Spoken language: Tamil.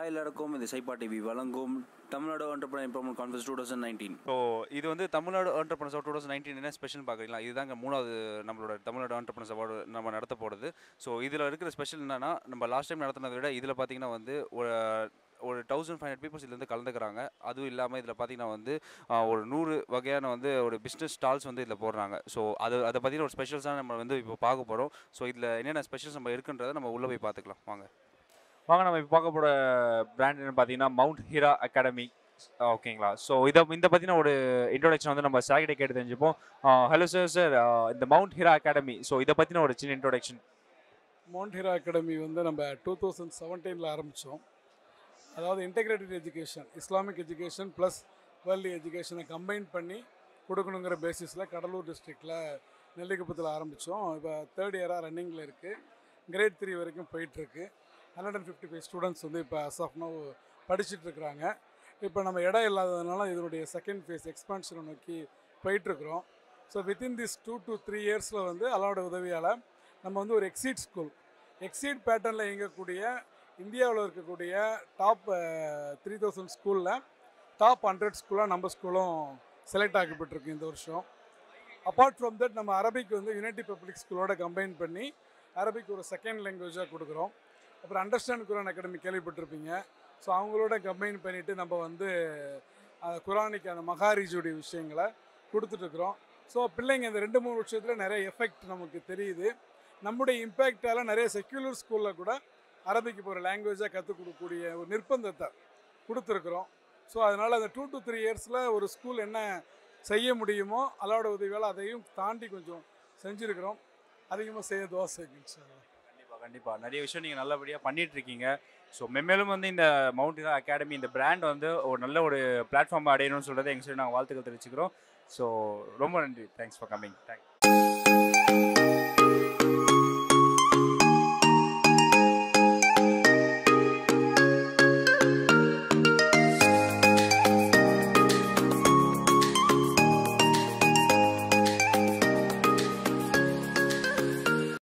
ஹாய் எல்லாருக்கும் இது சைப்பா டிவி வழங்கும் Tamil Nadu entrepreneur improvement conference two thousand nineteen so இது வந்து Tamil Nadu entrepreneurs two thousand nineteen என்ன ஸ்பெஷல் பார்க்குறீங்களா இதுதாங்க மூணாவது நம்மளோட தமிழ்நாடு என்டர்பிரனஸ் அவார்டு நம்ம நடத்த போகிறது ஸோ இதில் இருக்கிற ஸ்பெஷல் என்னன்னா நம்ம லாஸ்ட் டைம் நடத்தினதை விட இதில் பார்த்தீங்கன்னா வந்து ஒரு ஒரு தௌசண்ட் ஃபைவ் ஹண்ட்ரட் பீப்புள்ஸ் இதுலேருந்து கலந்துக்கிறாங்க அதுவும் இல்லாமல் இதில் பார்த்தீங்கன்னா வந்து ஆஹ், ஒரு நூறு வகையான வந்து ஒரு பிஸ்னஸ் ஸ்டால்ஸ் வந்து இதில் போடுறாங்க ஸோ அது அதை பற்றின ஒரு ஸ்பெஷல்ஸாக நம்ம வந்து இப்போ பார்க்க போகிறோம் ஸோ இதில் என்னென்ன ஸ்பெஷல்ஸ் நம்ம இருக்குன்றதை நம்ம உள்ளே போய் பார்த்துக்கலாம் வாங்க வாங்க நம்ம இப்போ பார்க்க போகிற பிராண்ட் என்னன்னு பார்த்தீங்கன்னா மவுண்ட் ஹீரா அகாடமி ஓகேங்களா ஸோ இதை இந்த பற்றின ஒரு இன்ட்ரோடக்ஷன் வந்து நம்ம சாகிட்ட கேட்டு தெரிஞ்சுப்போம் ஹலோ சார் சார் இந்த மவுண்ட் ஹீரா அகாடமி ஸோ இதை பற்றின ஒரு சின்ன இன்ட்ரோடக்ஷன் மவுண்ட் ஹீரா அகாடமி வந்து நம்ம டூ தௌசண்ட் செவன்டீனில் ஆரம்பித்தோம் அதாவது integrated education Islamic education plus world எஜுகேஷனை கம்பைன் பண்ணி கொடுக்கணுங்கிற பேசிஸில் கடலூர் டிஸ்ட்ரிக்டில் நெல்லிக்குப்பத்தில் ஆரம்பித்தோம் இப்போ தேர்ட் இயராக ரன்னிங்கில் இருக்குது கிரேட் த்ரீ வரைக்கும் போயிட்டுருக்கு hundred and fifty five students வந்து இப்போ அஸ் ஆஃப் நோ படிச்சுட்டு இருக்கிறாங்க இப்போ நம்ம இடம் இல்லாததுனால இதனுடைய செகண்ட் ஃபேஸ் எக்ஸ்பான்ஷனை நோக்கி போயிட்டுருக்குறோம் so within this two to three இயர்ஸில் வந்து அலாவோட உதவியால் நம்ம வந்து ஒரு எக்ஸீட் ஸ்கூல் எக்ஸீட் பேட்டர்னில் இயங்கக்கூடிய இந்தியாவில் இருக்கக்கூடிய டாப் த்ரீ தௌசண்ட் ஸ்கூலில் டாப் ஹண்ட்ரட் ஸ்கூலாக நம்ம ஸ்கூலும் செலக்ட் ஆக்கப்பட்டிருக்கு இந்த வருஷம் அப்பார்ட் ஃப்ரம் தட் நம்ம அரபிக் வந்து யுனைட்டி பப்ளிக் ஸ்கூலோட கம்பைன் பண்ணி அரபிக் ஒரு செகண்ட் லாங்குவேஜாக கொடுக்குறோம் அப்புறம் அண்டர்ஸ்டாண்ட் குரான் அகாடமி கேள்விப்பட்டிருப்பீங்க ஸோ அவங்களோட கம்பைன் பண்ணிவிட்டு நம்ம வந்து அஹ், குரானிக் அந்த மகாரிஜுடைய விஷயங்களை கொடுத்துட்ருக்குறோம் ஸோ பிள்ளைங்க இந்த ரெண்டு மூணு விஷயத்தில் நிறைய எஃபெக்ட் நமக்கு தெரியுது நம்முடைய இம்பேக்டால் நிறைய செக்யூலர் ஸ்கூலில் கூட அரபிக்கு இப்போ ஒரு லாங்குவேஜாக கற்றுக் கொடுக்கக்கூடிய ஒரு நிர்பந்தத்தை கொடுத்துருக்குறோம் ஸோ அதனால் அந்த டூ டு த்ரீ இயர்ஸில் ஒரு ஸ்கூல் என்ன செய்ய முடியுமோ அலாவோட உதவியால் அதையும் தாண்டி கொஞ்சம் செஞ்சுருக்கிறோம் அதிகமாக செய்ய தோசை கண்டிப்பாக கண்டிப்பாக நிறைய விஷயம் நீங்கள் நல்லபடியாக பண்ணிட்டு இருக்கீங்க ஸோ மென்மேலும் வந்து இந்த மவுண்ட் ஹீரா அகாடமி இந்த பிராண்ட் வந்து ஒரு நல்ல ஒரு பிளாட்ஃபார்ம் அடையணும்னு சொல்கிறத எங்கள் சைடு நாங்கள் வாழ்த்துக்கள் தெரிவிச்சுக்கிறோம் ஸோ ரொம்ப நன்றி தேங்க்ஸ் ஃபார் கம்மிங் தேங்க்